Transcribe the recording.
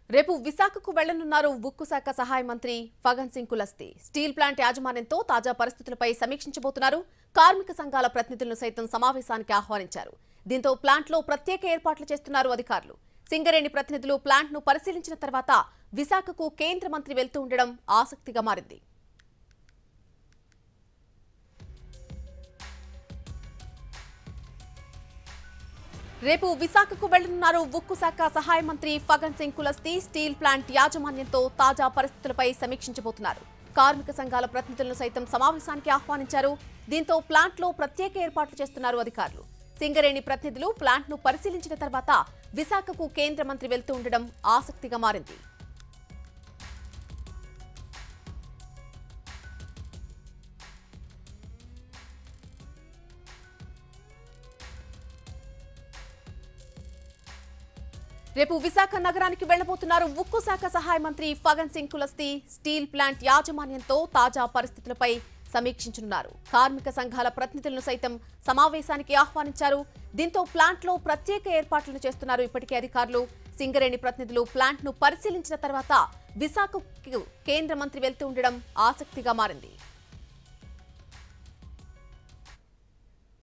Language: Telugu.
రేపు విశాఖకు వెళ్లనున్నారు ఉక్కు శాఖ సహాయ మంత్రి ఫగన్ సింగ్ కులస్తి స్టీల్ ప్లాంట్ యాజమాన్యంతో తాజా పరిస్థితులపై సమీక్షించబోతున్నారు కార్మిక సంఘాల ప్రతినిధులను సైతం సమావేశానికి ఆహ్వానించారు దీంతో ప్లాంట్లో ప్రత్యేక ఏర్పాట్లు చేస్తున్నారు అధికారులు సింగరేణి ప్రతినిధులు ప్లాంట్ను పరిశీలించిన తర్వాత విశాఖకు కేంద్ర మంత్రి వెళ్తూ ఉండడం ఆసక్తిగా మారింది రేపు విశాఖకు వెళ్లనున్నారు ఉక్కు శాఖ సహాయ మంత్రి ఫగన్ సింగ్ కులస్తి స్టీల్ ప్లాంట్ యాజమాన్యంతో తాజా పరిస్థితులపై సమీక్షించబోతున్నారు కార్మిక సంఘాల ప్రతినిధులను సైతం సమావేశానికి ఆహ్వానించారు దీంతో ప్లాంట్లో ప్రత్యేక ఏర్పాట్లు చేస్తున్నారు అధికారులు సింగరేణి ప్రతినిధులు ప్లాంట్ను పరిశీలించిన తర్వాత విశాఖకు కేంద్ర మంత్రి వెళ్తూ ఉండడం ఆసక్తిగా మారింది రేపు విశాఖ నగరానికి వెళ్లబోతున్నారు ఉక్కు శాఖ సహాయ మంత్రి ఫగన్ సింగ్ కులస్తి స్టీల్ ప్లాంట్ యాజమాన్యంతో తాజా పరిస్థితులపై సమీక్షించనున్నారు కార్మిక సంఘాల ప్రతినిధులను సైతం సమావేశానికి ఆహ్వానించారు దీంతో ప్లాంట్లో ప్రత్యేక ఏర్పాట్లను చేస్తున్నారు ఇప్పటికే అధికారులు సింగరేణి ప్రతినిధులు ప్లాంట్ను పరిశీలించిన తర్వాత విశాఖకు కేంద్ర మంత్రి వెళ్తూ ఉండడం ఆసక్తిగా మారింది